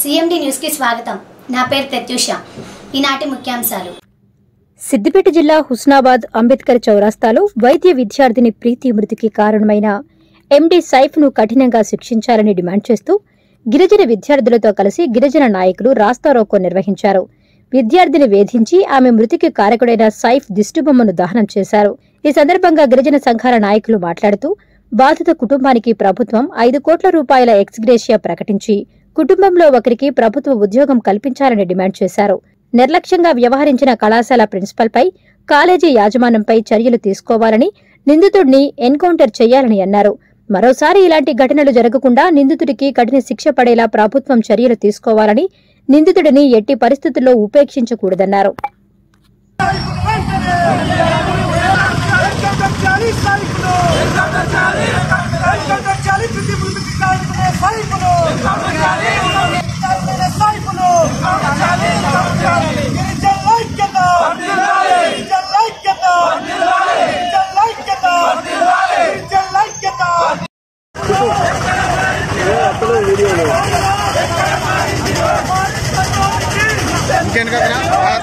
CMD న్యూస్కి స్వాగతం నా పేరు ప్రత్యూష ఈనాటి ముఖ్యాంశాలు సిద్దిపేట జిల్లా హుస్నాబాద్ అంబేద్కర్ చౌరాస్తాలో వైద్య విద్యార్థిని ప్రీతి మృతికి కారణమైన ఎండీ సైఫ్ను కఠినంగా శిక్షించాలని డిమాండ్ చేస్తూ గిరిజన విద్యార్థులతో కలిసి గిరిజన నాయకులు రాస్తారోకో నిర్వహించారు విద్యార్థిని వేధించి ఆమె మృతికి కారకుడైన సైఫ్ దిష్టిబొమ్మను దహనం చేశారు ఈ సందర్భంగా గిరిజన సంఘాల నాయకులు మాట్లాడుతూ బాధిత కుటుంబానికి ప్రభుత్వం ఐదు కోట్ల రూపాయల ఎక్స్గ్రేషియా ప్రకటించి కుటుంబంలో ఒకరికి ప్రభుత్వ ఉద్యోగం కల్పించాలని డిమాండ్ చేశారు నిర్లక్ష్యంగా వ్యవహరించిన కళాశాల ప్రిన్సిపల్పై కాలేజీ యాజమాన్యంపై చర్యలు తీసుకోవాలని నిందితుడిని ఎన్కౌంటర్ చేయాలని అన్నారు మరోసారి ఇలాంటి ఘటనలు జరగకుండా నిందితుడికి కఠిన శిక్ష పడేలా ప్రభుత్వం చర్యలు తీసుకోవాలని నిందితుడిని ఎట్టి పరిస్థితుల్లో ఉపేక్షించకూడదన్నారు చాలి సాయికులు చాలి ప్రతి మృతికి కాల్పునే సాయికులు కాల్పునే సాయికులు గిరిజన ఐక్యత గిరిజన ఐక్యత గిరిజన ఐక్యత గిరిజన ఐక్యత ఇంకెనకరా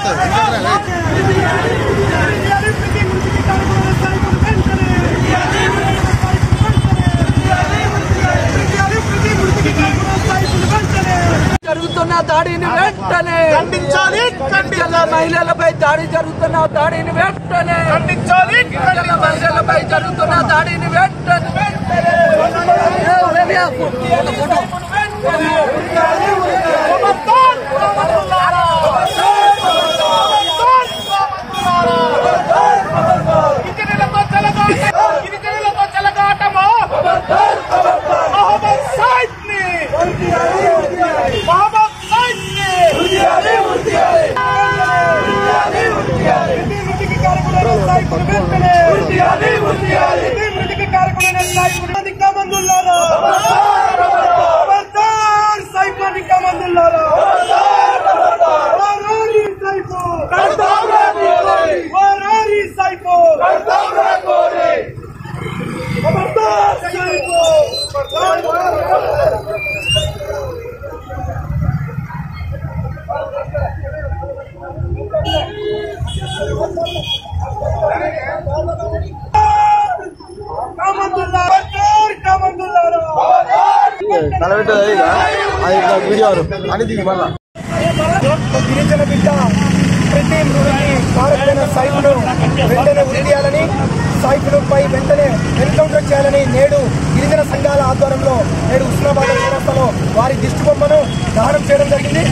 ప్రతి మృతికి కాల్పునే సాయికులు వెంటనే ప్రతి మృతికి కాల్పునే సాయికులు వెంటనే జరుగుతున్న దాడిని వెంటనే ఖండించాలి గిరిజన మహిళలపై దాడి జరుగుతున్న దాడిని వెంటనే ఖండించాలి గిరిజన మహిళలపై జరుగుతున్న దాడిని వెంటనే ఏ, రవి, ఆ ఫో- ఫోటో, ఫోటో. సైకోనిక మందులారా వారారి సైకో వారారి సైకో ఖబర్దార్ సైకో కామందుల్లారా కామందుల్లారా తలబెట్టదు ఇక అది ఇట్లా వీడియో అని దిగి మళ్ళా గిరిజన బిడ్డ ప్రతి మృతికి కారకులైన సైకులు వెంటనే ఉరి తీయాలని సైకులపై వెంటనే ఎన్కౌంటర్ చేయాలని నేడు గిరిజన సంఘాల ఆధ్వర్యంలో నేడు ఉస్మానాబాద్ చౌరస్తాలో వారి దిష్టి బొమ్మను దహనం చేయడం జరిగింది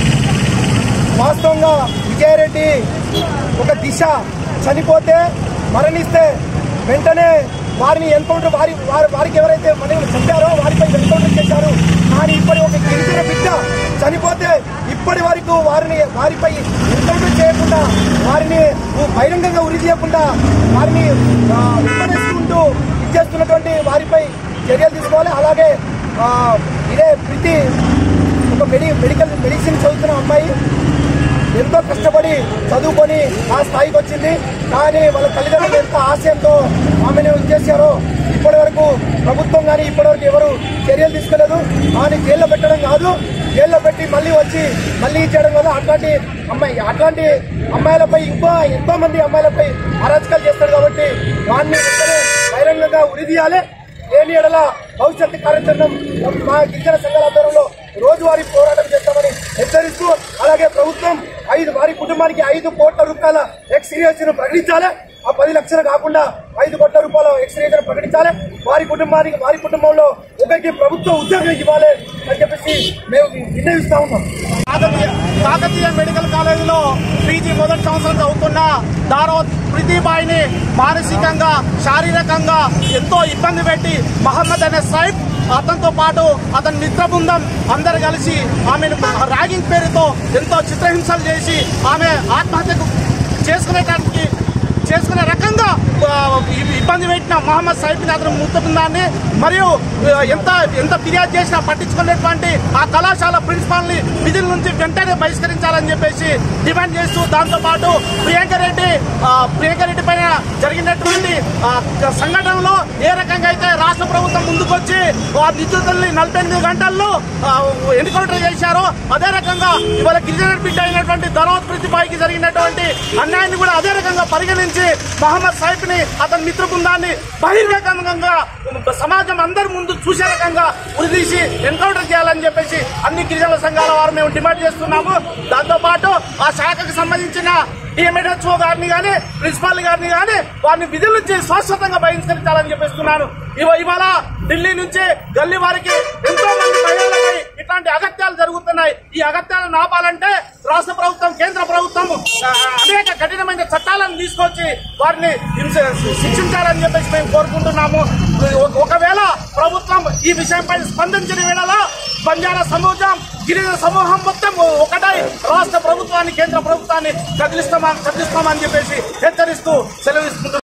వాస్తవంగా విజయారెడ్డి ఒక దిశ చనిపోతే మరణిస్తే వెంటనే వారిని ఎన్కౌంటర్ వారి వారి వారికి ఎవరైతే మనం చంపారో వారిపై ఎన్కౌంటర్ చేశారు కానీ ఇప్పటి ఒక గిరిజన బిడ్డ చనిపోతే ఇప్పటి వరకు వారిని వారిపై ఎన్కౌంటర్ చేయకుండా వారిని బహిరంగంగా ఉరి తీయకుండా వారిని ఆ, విమర్శిస్తుంటూ ఇచ్చేస్తున్నటువంటి వారిపై చర్యలు తీసుకోవాలి అలాగే ఆ, ఇదే ప్రతి ఒక మెడి మెడికల్ మెడిసిన్ చదువుతున్న అమ్మాయి ఎంతో కష్టపడి చదువుకొని ఆ స్థాయికి వచ్చింది కానీ వాళ్ళ తల్లిదండ్రులు ఎంత ఆశయంతో ఆమెను చేశారో ఇప్పటి వరకు ప్రభుత్వం కానీ ఇప్పటి వరకు ఎవరు చర్యలు తీసుకోలేదు ఆమె జైల్లో పెట్టడం కాదు జైల్లో పెట్టి మళ్ళీ వచ్చి మళ్ళీ చేయడం వల్ల అట్లాంటి అమ్మాయి అట్లాంటి అమ్మాయిలపై ఇంకా ఎంతో మంది అమ్మాయిలపై అరాచకాలు చేస్తాడు కాబట్టి వాడిని వెంటనే బహిరంగంగా ఉరి తీయాలి లేని ఎడల భవిష్యత్తు కార్యాచరణ మా గిరిజన సంఘాల ఆధ్వర్యంలో రోజువారీ పోరాటం చేస్తామని హెచ్చరిస్తూ అలాగే ప్రభుత్వం ఐదు వారి కుటుంబానికి ఐదు కోట్ల రూపాయల ఎక్స్గ్రేషన్ ప్రకటించాలి ఆ పది లక్షలు కాకుండా ఐదు కోట్ల రూపాయల ఎక్స్గ్రేషన్ ప్రకటించాలి వారి కుటుంబానికి వారి కుటుంబంలో ఒకరికి ప్రభుత్వ ఉద్యోగం ఇవ్వాలి అని చెప్పేసి మేము విన్నవిస్తా ఉన్నాం కాకతీయ కాకతీయ మెడికల్ కాలేజీలో పీజీ మొదటి సంవత్సరం చదువుతున్న దారో ప్రతిభాయిని మానసికంగా శారీరకంగా ఎంతో ఇబ్బంది పెట్టి మహమ్మద్ అనే సైఫ్ అతనితో పాటు అతని మిత్ర బృందం అందరు కలిసి ఆమెను ర్యాగింగ్ పేరుతో ఎంతో చిత్రహింసలు చేసి ఆమె ఆత్మహత్యకు చేసుకునేటానికి చేసుకునే రకంగా ఆ, ఇ- ఇబ్బంది పెట్టిన మహమ్మద్ సైఫ్ అతను ముత్త బృందాన్ని మరియు ఆ, ఎంత ఎంత ఫిర్యాదు చేసినా పట్టించుకునేటువంటి ఆ కళాశాల ప్రిన్సిపాల్ ని విధుల నుంచి వెంటనే బహిష్కరించాలని చెప్పేసి డిమాండ్ చేస్తూ దాంతో పాటు ప్రియాంక రెడ్డి ఆ, ప్రియాంక రెడ్డి పైన జరిగినటువంటి ఆ, సంఘటనలో ఏ రకంగా అయితే రాష్ట్ర ప్రభుత్వం ముందుకొచ్చి ఆ నిందితుల్ని నలభై ఎనిమిది గంటల్లో ఎన్కౌంటర్ చేశారో అదే రకంగా ఇవాళ గిరిజన బిడ్డ అయినటువంటి ధనవత్ ప్రీతిపాయికి జరిగినటువంటి అన్యాయాన్ని కూడా అదే రకంగా పరిగణించి మహమ్మద్ సైఫ్ ని అతని మిత్ర బృందాన్ని బహిర్గతంగా సమాజం అందరి ముందు చూసే రకంగా ఉరిదీసి ఎన్కౌంటర్ చేయాలని చెప్పేసి అన్ని గిరిజన సంఘాల వారు మేము డిమాండ్ చేస్తున్నాము దాంతో పాటు ఆ శాఖకు సంబంధించిన డిఎంఎడ్హెచ్ఓ గారిని గాని ప్రిన్సిపాల్ గారిని గాని వారిని విధుల నుంచి శాశ్వతంగా బహిష్కరించాలని చెప్పేస్తున్నాను ఇవ ఇవాళ ఢిల్లీ నుంచి గల్లీ వారికి ఎంతో మంది మహిళలపై ఇట్లాంటి అగత్యాలు జరుగుతున్నాయి ఈ అగత్యాలను ఆపాలంటే రాష్ట్ర ప్రభుత్వం కేంద్ర ప్రభుత్వం ఆ, అనేక కఠినమైన చట్టాలను తీసుకొచ్చి వారిని హింస- శిక్షించాలని చెప్పేసి మేము కోరుకుంటున్నాము ఒక- ఒకవేళ ప్రభుత్వం ఈ విషయంపై స్పందించిన వేళలో బంజారా సమాజం గిరిజన సమూహం మొత్తం ఒకటై రాష్ట్ర ప్రభుత్వాన్ని కేంద్ర ప్రభుత్వాన్ని కదిలిస్తామని కదిలిస్తామని చెప్పేసి హెచ్చరిస్తూ సెలవిస్తున్నాం